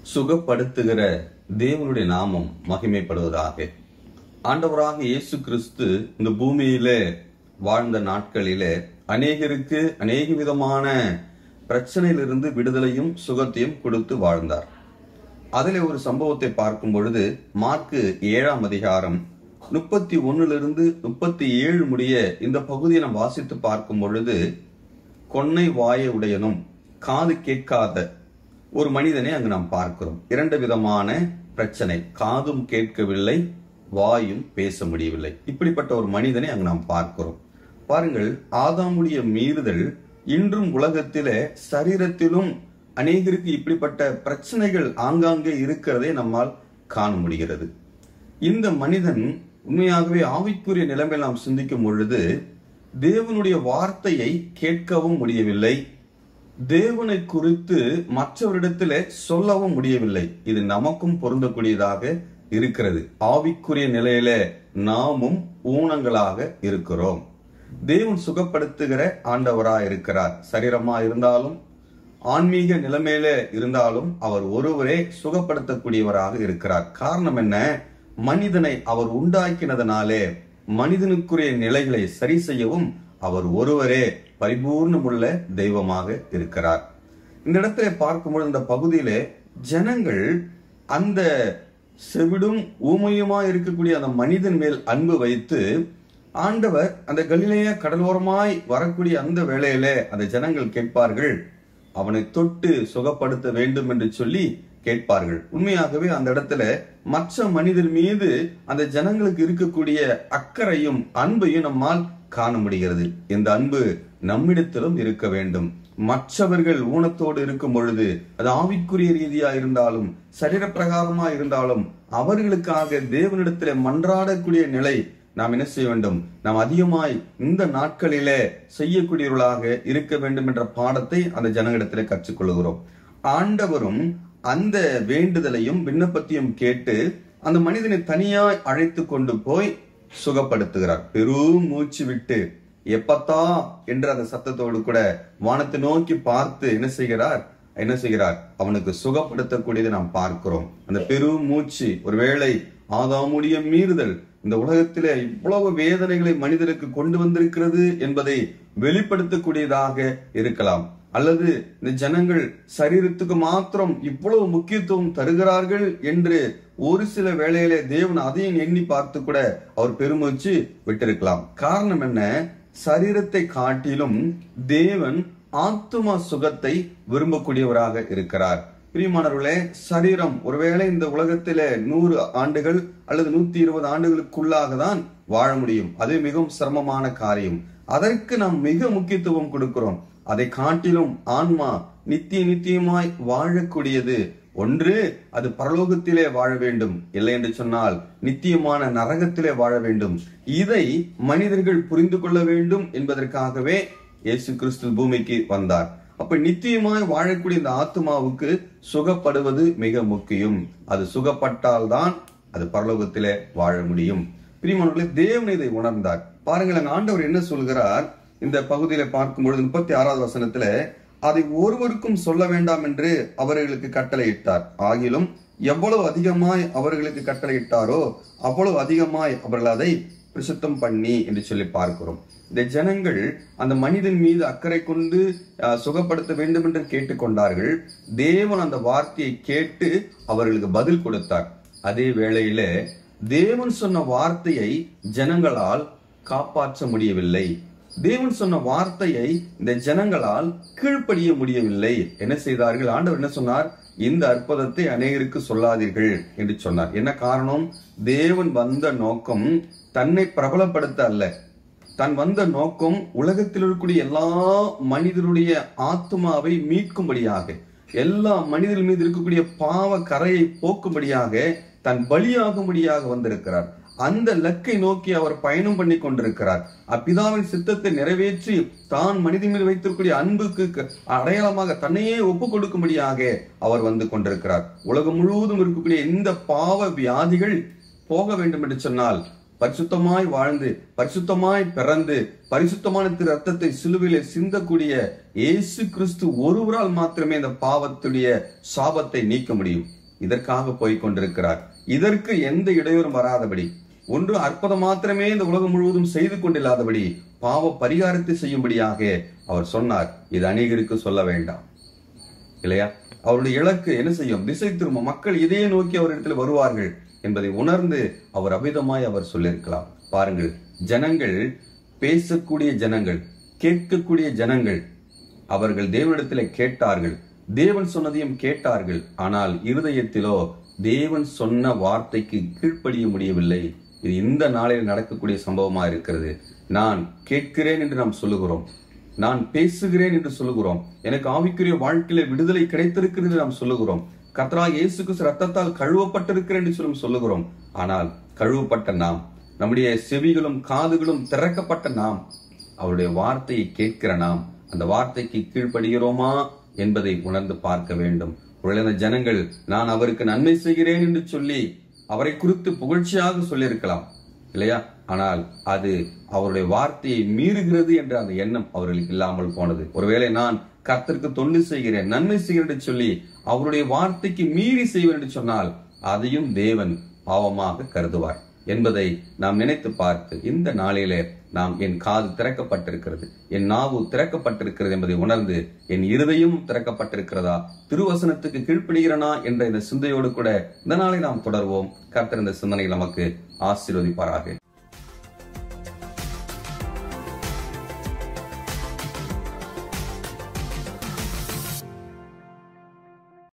சுகப்படுத்துகிற தேவனுடைய நாமம் மகிமைப்படுவதாக ஆண்டவராக இயேசு கிறிஸ்து இந்த பூமியிலே வாழ்ந்த நாட்களிலே அநேகருக்கு அநேக விதமான பிரச்சனையிலிருந்து விடுதலையும் சுகத்தையும் கொடுத்து வாழ்ந்தார் அதிலே ஒரு சம்பவத்தை பார்க்கும் பொழுது மார்க்கு ஏழாம் அதிகாரம் முப்பத்தி ஒன்னிலிருந்து முப்பத்தி ஏழு முடிய இந்த பகுதியை நாம் வாசித்து பார்க்கும் பொழுது கொன்னை வாய உடையனும் காது கேட்காத ஒரு மனிதனை அங்கு நாம் பார்க்கிறோம் இரண்டு விதமான பிரச்சனை காதும் கேட்கவில்லை வாயும் பேச முடியவில்லை இப்படிப்பட்ட ஒரு மனிதனை அங்கு நாம் பார்க்கிறோம் பாருங்கள் ஆதாமுடைய மீறுதல் இன்றும் உலகத்திலே சரீரத்திலும் அநேகருக்கு இப்படிப்பட்ட பிரச்சனைகள் ஆங்காங்கே இருக்கிறதை நம்மால் காண முடிகிறது இந்த மனிதன் உண்மையாகவே ஆவிக்குரிய நிலைமையில் நாம் சிந்திக்கும் பொழுது தேவனுடைய வார்த்தையை கேட்கவும் முடியவில்லை தேவனை குறித்து மற்றவரிடத்திலே சொல்லவும் முடியவில்லை இது நமக்கும் பொருந்தக்கூடியதாக இருக்கிறது ஆவிக்குரிய நிலையில நாமும் ஊனங்களாக இருக்கிறோம் தேவன் சுகப்படுத்துகிற ஆண்டவரா இருக்கிறார் சரீரமா இருந்தாலும் ஆன்மீக நிலைமையில இருந்தாலும் அவர் ஒருவரே சுகப்படுத்தக்கூடியவராக இருக்கிறார் காரணம் என்ன மனிதனை அவர் உண்டாக்கினதனாலே மனிதனுக்குரிய நிலைகளை சரி செய்யவும் அவர் ஒருவரே பரிபூர்ணமுள்ள தெய்வமாக இருக்கிறார் இந்த இடத்துல பார்க்கும்போது இந்த பகுதியிலே ஜனங்கள் அந்த செவிடும் ஊமையுமா இருக்கக்கூடிய அந்த மனிதன் மேல் அன்பு வைத்து ஆண்டவர் அந்த கலிலேய கடலோரமாய் வரக்கூடிய அந்த வேளையிலே அந்த ஜனங்கள் கேட்பார்கள் அவனை தொட்டு சுகப்படுத்த வேண்டும் என்று சொல்லி கேட்பார்கள் உண்மையாகவே அந்த இடத்துல மற்ற மனிதர் மீது அந்த ஜனங்களுக்கு இருக்கக்கூடிய அக்கறையும் அன்பையும் நம்மால் காண முடிகிறது இந்த அன்பு நம்மிடத்திலும் இருக்க வேண்டும் மற்றவர்கள் ஊனத்தோடு இருக்கும் பொழுது அது ஆவிக்குரிய ரீதியா இருந்தாலும் சரீர பிரகாரமா இருந்தாலும் அவர்களுக்காக தேவனிடத்திலே மன்றாடக்கூடிய நிலை நாம் என்ன செய்ய வேண்டும் நாம் அதிகமாய் இந்த நாட்களிலே செய்யக்கூடியவர்களாக இருக்க வேண்டும் என்ற பாடத்தை அந்த ஜனங்களிடத்திலே கற்றுக்கொள்கிறோம் ஆண்டவரும் அந்த வேண்டுதலையும் விண்ணப்பத்தையும் கேட்டு அந்த மனிதனை தனியாய் அழைத்து கொண்டு போய் சுகப்படுத்துகிறார் பெரும் மூச்சு விட்டு எப்பத்தா என்ற அந்த சத்தத்தோடு கூட வானத்தை நோக்கி பார்த்து என்ன செய்கிறார் என்ன செய்கிறார் அவனுக்கு சுகப்படுத்தக்கூடியதை நாம் பார்க்கிறோம் அந்த பெரும் மூச்சு ஒருவேளை ஆதாமுடைய மீறுதல் இந்த உலகத்திலே இவ்வளவு வேதனைகளை மனிதருக்கு கொண்டு வந்திருக்கிறது என்பதை வெளிப்படுத்தக்கூடியதாக இருக்கலாம் அல்லது இந்த ஜனங்கள் சரீரத்துக்கு மாத்திரம் இவ்வளவு முக்கியத்துவம் தருகிறார்கள் என்று ஒரு சில வேளையிலே தேவன் அதையும் எண்ணி பார்த்து கூட அவர் பெருமூச்சு விட்டிருக்கலாம் காரணம் என்ன சரீரத்தை காட்டிலும் தேவன் ஆத்தும சுகத்தை விரும்பக்கூடியவராக இருக்கிறார் பிரியமானவர்களே சரீரம் ஒருவேளை இந்த உலகத்தில நூறு ஆண்டுகள் அல்லது நூத்தி இருபது ஆண்டுகளுக்குள்ளாக தான் வாழ முடியும் அது மிகவும் சிரமமான காரியம் அதற்கு நாம் மிக முக்கியத்துவம் கொடுக்கிறோம் அதை காட்டிலும் ஆன்மா நித்திய நித்தியமாய் வாழக்கூடியது ஒன்று அது பரலோகத்திலே வாழ வேண்டும் இல்லை என்று சொன்னால் நித்தியமான நரகத்திலே வாழ வேண்டும் இதை மனிதர்கள் புரிந்து கொள்ள வேண்டும் என்பதற்காகவே இயேசு கிறிஸ்து பூமிக்கு வந்தார் அப்ப நித்தியமாய் வாழக்கூடிய இந்த ஆத்மாவுக்கு சுகப்படுவது மிக முக்கியம் அது சுகப்பட்டால்தான் அது பரலோகத்திலே வாழ முடியும் பிரியமானவர்களே தேவன் இதை உணர்ந்தார் பாருங்கள் ஆண்டவர் என்ன சொல்கிறார் இந்த பகுதியில பார்க்கும்பொழுது முப்பத்தி ஆறாவது வசனத்துல அதை ஒருவருக்கும் சொல்ல வேண்டாம் என்று அவர்களுக்கு கட்டளையிட்டார் ஆகிலும் எவ்வளவு அதிகமாய் அவர்களுக்கு கட்டளையிட்டாரோ அவ்வளவு அதிகமாய் அவர்கள் அதை பிரசுத்தம் பண்ணி என்று சொல்லி பார்க்கிறோம் இந்த ஜனங்கள் அந்த மனிதன் மீது அக்கறை கொண்டு அஹ், சுகப்படுத்த வேண்டும் என்று கேட்டுக்கொண்டார்கள் தேவன் அந்த வார்த்தையை கேட்டு அவர்களுக்கு பதில் கொடுத்தார் அதே வேளையில தேவன் சொன்ன வார்த்தையை ஜனங்களால் காப்பாற்ற முடியவில்லை தேவன் சொன்ன வார்த்தையை இந்த ஜனங்களால் கீழ்ப்படிய முடியவில்லை என்ன செய்தார்கள் ஆண்டவர் என்ன சொன்னார் இந்த அற்புதத்தை அநேகருக்கு சொல்லாதீர்கள் என்று சொன்னார் என்ன காரணம் தேவன் வந்த நோக்கம் தன்னை பிரபலப்படுத்த அல்ல தன் வந்த நோக்கம் உலகத்தில் இருக்கக்கூடிய எல்லா மனிதருடைய ஆத்மாவை மீட்கும்படியாக எல்லா மனிதர்கள் மீது இருக்கக்கூடிய பாவ கரையை போக்கும்படியாக தன் பலியாகும்படியாக வந்திருக்கிறார் அந்த லக்கை நோக்கி அவர் பயணம் பண்ணி கொண்டிருக்கிறார் அப்பிதாவின் சித்தத்தை நிறைவேற்றி தான் மனிதன் மீது வைத்திருக்கக்கூடிய அன்புக்கு க- அடையாளமாக தன்னையே ஒப்பு கொடுக்கும்படியாக அவர் வந்து கொண்டிருக்கிறார் உலகம் முழுவதும் இருக்கக்கூடிய இந்த பாவ வியாதிகள் போக வேண்டும் என்று சொன்னால் பரிசுத்தமாய் வாழ்ந்து பரிசுத்தமாய் பிறந்து பரிசுத்தமான திரு ரத்தத்தை சிலுவையிலே சிந்தக்கூடிய இயேசு கிறிஸ்து ஒருவரால் மாத்திரமே இந்த பாவத்துடைய சாபத்தை நீக்க முடியும் இதற்காக போய் கொண்டிருக்கிறார் இதற்கு எந்த இடையூறும் வராதபடி ஒன்று அற்புதம் மாத்திரமே இந்த உலகம் முழுவதும் செய்து கொண்டில்லாதபடி பாவ பரிகாரத்தை செய்யும்படியாக அவர் சொன்னார் இது அநேகருக்கு சொல்ல வேண்டாம் இல்லையா அவருடைய இலக்கு என்ன செய்யும் திசை திரும்ப மக்கள் இதையே நோக்கி அவரிடத்தில் வருவார்கள் என்பதை உணர்ந்து அவர் அபிதமாய் அவர் சொல்லியிருக்கலாம் பாருங்கள் ஜனங்கள் பேசக்கூடிய ஜனங்கள் கேட்கக்கூடிய ஜனங்கள் அவர்கள் தேவனிடத்தில் கேட்டார்கள் தேவன் சொன்னதையும் கேட்டார்கள் ஆனால் இருதயத்திலோ தேவன் சொன்ன வார்த்தைக்கு கீழ்ப்படிய முடியவில்லை இது இந்த நாளில் நடக்கக்கூடிய சம்பவமா இருக்கிறது நான் கேட்கிறேன் என்று நாம் சொல்லுகிறோம் நான் பேசுகிறேன் என்று சொல்லுகிறோம் எனக்கு ஆவிக்குரிய வாழ்க்கையில விடுதலை கிடைத்திருக்கிறது என்று நாம் சொல்லுகிறோம் கத்ரா இயேசு கிறிஸ்து ரத்தத்தால் கழுவப்பட்டிருக்கிறேன் என்று சொல்லும் சொல்லுகிறோம் ஆனால் கழுவப்பட்ட நாம் நம்முடைய செவிகளும் காதுகளும் திறக்கப்பட்ட நாம் அவருடைய வார்த்தையை கேட்கிற நாம் அந்த வார்த்தைக்கு கீழ்ப்படுகிறோமா என்பதை உணர்ந்து பார்க்க வேண்டும் ஒருவேளை ஜனங்கள் நான் அவருக்கு நன்மை செய்கிறேன் என்று சொல்லி அவரை குறித்து புகழ்ச்சியாக சொல்லியிருக்கலாம் இல்லையா ஆனால் அது அவருடைய வார்த்தையை மீறுகிறது என்ற அந்த எண்ணம் அவர்களுக்கு இல்லாமல் போனது ஒருவேளை நான் கர்த்தருக்கு தொண்டு செய்கிறேன் நன்மை செய்கிறேன் என்று சொல்லி அவருடைய வார்த்தைக்கு மீறி செய்வேன் என்று சொன்னால் அதையும் தேவன் பாவமாக கருதுவார் என்பதை நாம் நினைத்து பார்த்து இந்த நாளிலே நாம் என் காது திறக்கப்பட்டிருக்கிறது என் நாவு திறக்கப்பட்டிருக்கிறது என்பதை உணர்ந்து என் இருதயம் திறக்கப்பட்டிருக்கிறதா திருவசனத்துக்கு கீழ்ப்படுகிறனா என்ற இந்த சிந்தையோடு கூட இந்த நாளை நாம் தொடர்வோம் கர்த்தர் இந்த சிந்தனை நமக்கு ஆசீர்வதிப்பாராக